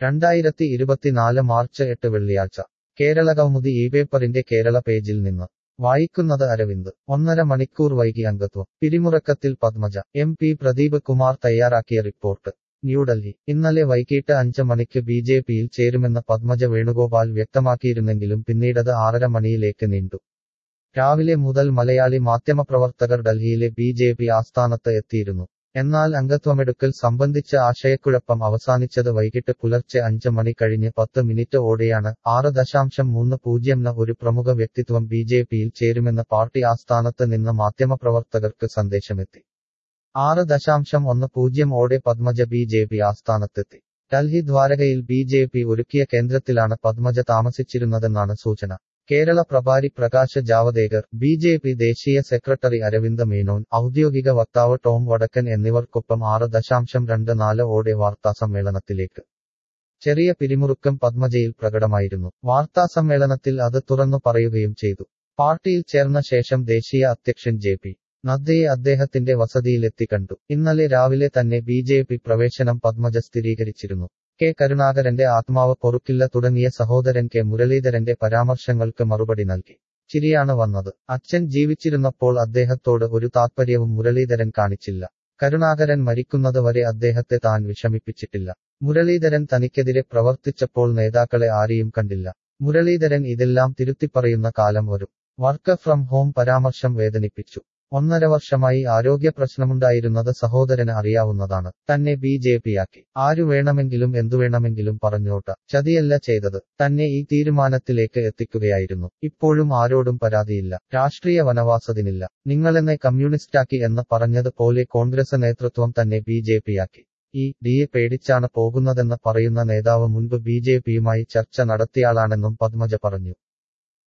രണ്ടായിരത്തി ഇരുപത്തിനാല് മാർച്ച് എട്ട് വെള്ളിയാഴ്ച കേരളകൗമുദി ഈ പേപ്പറിന്റെ കേരള പേജിൽ നിന്ന് വായിക്കുന്നത് അരവിന്ദ് ഒന്നര മണിക്കൂർ വൈകി അംഗത്വം പിരിമുറക്കത്തിൽ പത്മജ എം പി പ്രദീപ് കുമാർ തയ്യാറാക്കിയ റിപ്പോർട്ട് ന്യൂഡൽഹി ഇന്നലെ വൈകിട്ട് അഞ്ച് മണിക്ക് ബി ജെ പിയിൽ ചേരുമെന്ന് പത്മജ വേണുഗോപാൽ വ്യക്തമാക്കിയിരുന്നെങ്കിലും പിന്നീടത് ആറര മണിയിലേക്ക് നീണ്ടു രാവിലെ മുതൽ മലയാളി മാധ്യമപ്രവർത്തകർ ഡൽഹിയിലെ ബി ജെ പി ആസ്ഥാനത്ത് എത്തിയിരുന്നു എന്നാൽ അംഗത്വമെടുക്കൽ സംബന്ധിച്ച ആശയക്കുഴപ്പം അവസാനിച്ചത് വൈകിട്ട് പുലർച്ചെ അഞ്ച് മണി കഴിഞ്ഞ് പത്ത് മിനിറ്റ് ഓടെയാണ് ആറ് ദശാംശം മൂന്ന് പൂജ്യം ന ഒരു പ്രമുഖ വ്യക്തിത്വം ബി ജെ പിയിൽ ചേരുമെന്ന് പാർട്ടി ആസ്ഥാനത്ത് നിന്ന് മാധ്യമപ്രവർത്തകർക്ക് സന്ദേശമെത്തി ആറ് ദശാംശം ഒന്ന് പൂജ്യം ഓടെ പത്മജ ബി ജെ പി ആസ്ഥാനത്തെത്തി ഡൽഹി ദ്വാരകയിൽ ബി ജെ പി ഒരുക്കിയ കേന്ദ്രത്തിലാണ് പത്മജ താമസിച്ചിരുന്നതെന്നാണ് സൂചന കേരള പ്രഭാരി Prakash Javadekar B J P ദേശീയ സെക്രട്ടറി അരവിന്ദ മേനോൻ ഔദ്യോഗിക വക്താവ് ടോം വടക്കൻ എന്നിവർക്കൊപ്പം ആറ് ദശാംശം രണ്ട് നാല് ഓടെ വാർത്താസമ്മേളനത്തിലേക്ക് ചെറിയ പിരിമുറുക്കം പത്മജയിൽ പ്രകടമായിരുന്നു വാർത്താസമ്മേളനത്തിൽ അത് തുറന്നു പറയുകയും ചെയ്തു പാർട്ടിയിൽ ചേർന്ന ശേഷം ദേശീയ അധ്യക്ഷൻ ജെ പി നദ്ദയെ അദ്ദേഹത്തിന്റെ വസതിയിലെത്തി കണ്ടു ഇന്നലെ രാവിലെ തന്നെ ബി ജെ പി പ്രവേശനം പത്മജ സ്ഥിരീകരിച്ചിരുന്നു കെ കരുണാകരന്റെ ആത്മാവ് പൊറുക്കില്ല തുടങ്ങിയ സഹോദരൻ കെ മുരളീധരന്റെ പരാമർശങ്ങൾക്ക് മറുപടി നൽകി ചിരിയാണ് വന്നത് അച്ഛൻ ജീവിച്ചിരുന്നപ്പോൾ അദ്ദേഹത്തോട് ഒരു താത്പര്യവും മുരളീധരൻ കാണിച്ചില്ല കരുണാകരൻ മരിക്കുന്നത് വരെ അദ്ദേഹത്തെ താൻ വിഷമിപ്പിച്ചിട്ടില്ല മുരളീധരൻ തനിക്കെതിരെ പ്രവർത്തിച്ചപ്പോൾ നേതാക്കളെ ആരെയും കണ്ടില്ല മുരളീധരൻ ഇതെല്ലാം തിരുത്തിപ്പറയുന്ന കാലം വരും വർക്ക് ഫ്രം ഹോം പരാമർശം വേദനിപ്പിച്ചു ഒന്നര വർഷമായി ആരോഗ്യ പ്രശ്നമുണ്ടായിരുന്നത് സഹോദരന് അറിയാവുന്നതാണ് തന്നെ ബി ജെ പിയാക്കി ആരു വേണമെങ്കിലും എന്തു വേണമെങ്കിലും പറഞ്ഞോട്ട ചതിയല്ല ചെയ്തത് തന്നെ ഈ തീരുമാനത്തിലേക്ക് എത്തിക്കുകയായിരുന്നു ഇപ്പോഴും ആരോടും പരാതിയില്ല രാഷ്ട്രീയ വനവാസത്തിനില്ല നിങ്ങളെന്നെ കമ്മ്യൂണിസ്റ്റാക്കി എന്ന് പറഞ്ഞത് പോലെ കോൺഗ്രസ് നേതൃത്വം തന്നെ ബി ജെ പിയാക്കി ഈ ഡിയെ പേടിച്ചാണ് പോകുന്നതെന്ന് പറയുന്ന നേതാവ് മുൻപ് ബി ജെ പിയുമായി ചർച്ച നടത്തിയാളാണെന്നും പത്മജ പറഞ്ഞു